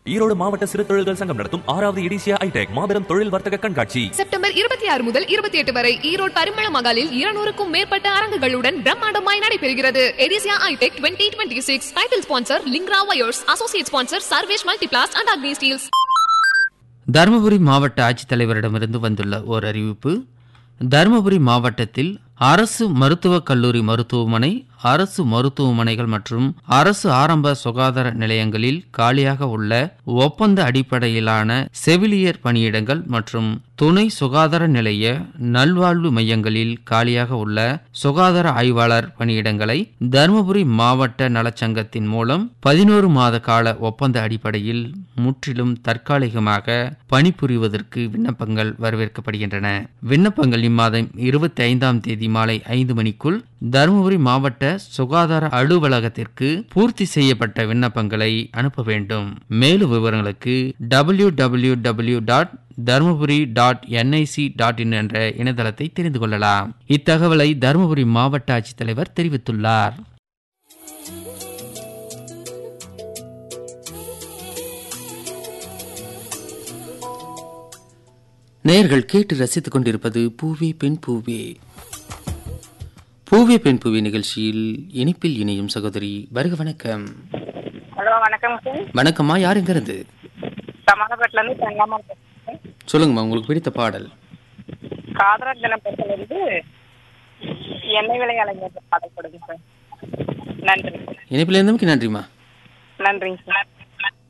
ஈரோடு மாவட்ட சிறு தொழில்கள் சங்கம் நடத்தும் ஆறாவது இடிசியா ஐடெக் மாபெரும் தொழில் வர்த்தக கண்காட்சி செப்டம்பர் இருபத்தி ஆறு முதல் இருபத்தி எட்டு வரை ஈரோடு பரிமள மகாலில் இருநூறுக்கும் மேற்பட்ட அரங்குகளுடன் பிரம்மாண்டமாய் நடைபெறுகிறது எடிசியா ஐடெக் twenty twenty six title sponsor லிங்க்ரா wires associate sponsor Sarvesh multiplast and Agni steels Dharmapuri மாவட்ட ஆட்சித்தலைவரிடமிருந்து வந்துள்ள ஓர் அறிவிப்பு தருமபுரி மாவட்டத்தில் அரசு மருத்துவக் கல்லூரி மருத்துவமனை அரசு மருத்துவமனைகள் மற்றும் அரசு ஆரம்ப சுகாதார நிலையங்களில் காலியாக உள்ள ஒப்பந்த அடிப்படையிலான செவிலியர் பணியிடங்கள் மற்றும் துணை சுகாதார நிலைய நல்வாழ்வு மையங்களில் காலியாக உள்ள சுகாதார ஆய்வாளர் பணியிடங்களை தருமபுரி மாவட்ட நலச்சங்கத்தின் மூலம் பதினோரு மாத கால ஒப்பந்த அடிப்படையில் முற்றிலும் தற்காலிகமாக பணிபுரிவதற்கு விண்ணப்பங்கள் வரவேற்கப்படுகின்றன விண்ணப்பங்கள் இம்மாதம் இருபத்தி ஐந்தாம் தேதி மாலை ஐந்து மணிக்குள் தருமபுரி மாவட்ட சுகாதார அலுவலகத்திற்கு பூர்த்தி செய்யப்பட்ட விண்ணப்பங்களை அனுப்ப வேண்டும் மேலும் விவரங்களுக்கு W W W dot Dharmapuri dot NIC dot in என்ற இணையதளத்தை தெரிந்து கொள்ளலாம் இத்தகவலை தருமபுரி மாவட்ட ஆட்சித்தலைவர் தெரிவித்துள்ளார் நேயர்கள் கேட்டு ரசித்துக் கொண்டிருப்பது பூவே பெண் பூவே பூவே பெண் பூவே நிகழ்ச்சியில் இனிப்பில் இணையும் சகோதரி வருக வணக்கம் ஹலோ வணக்கம் சார் வணக்கம்மா யார் எங்க இருந்து சமாதாபேட்டில இருந்து தங்காமல் பேசுறேன் சொல்லுங்கம்மா உங்களுக்கு பிடித்த பாடல் காதலர் தினப்படத்துல இருந்து எண்ணெய் விலை அலைஞர் பாடல் கொடுங்க சார் நன்றி இணைப்பில் இருந்தமைக்கு நன்றிம்மா நன்றிங்க சார்